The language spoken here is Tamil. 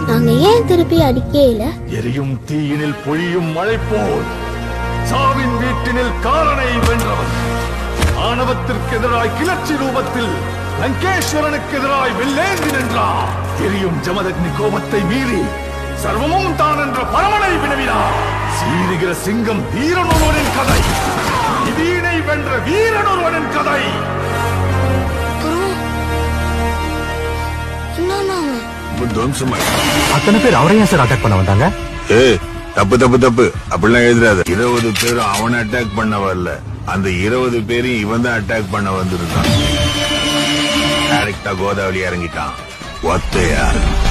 நாங்க ஏன் திருப்பி அடிக்கல எரியும் தீயினில் பொழியும் மழை போல் சாவின் வீட்டினில் காலனை வென்றவன் ஆணவத்திற்கு எதிராய் கிளர்ச்சி ரூபத்தில் லங்கேஸ்வரனுக்கு எதிராய் வெள்ளேந்தி நின்றார் எரியும் ஜமதக்னி கோபத்தை மீறி சர்வமும் தான் என்ற பரமனை வினவினார் சீருகிற சிங்கம் வீரன் ஒருவனின் கதை இதீனை வென்ற வீரன் ஒருவனின் கதை அத்தனை பேர் அவரையும் சார் அட்டாக் பண்ண வந்தாங்க ஏய் தப்பு தப்பு தப்பு அப்படிலாம் எழுதுறாத இருபது பேரும் அவனை அட்டாக் பண்ண வரல அந்த இருபது பேரையும் இவன் தான் அட்டாக் பண்ண வந்திருக்கான் டைரக்டா கோதாவரி இறங்கிட்டான் ஒத்தையா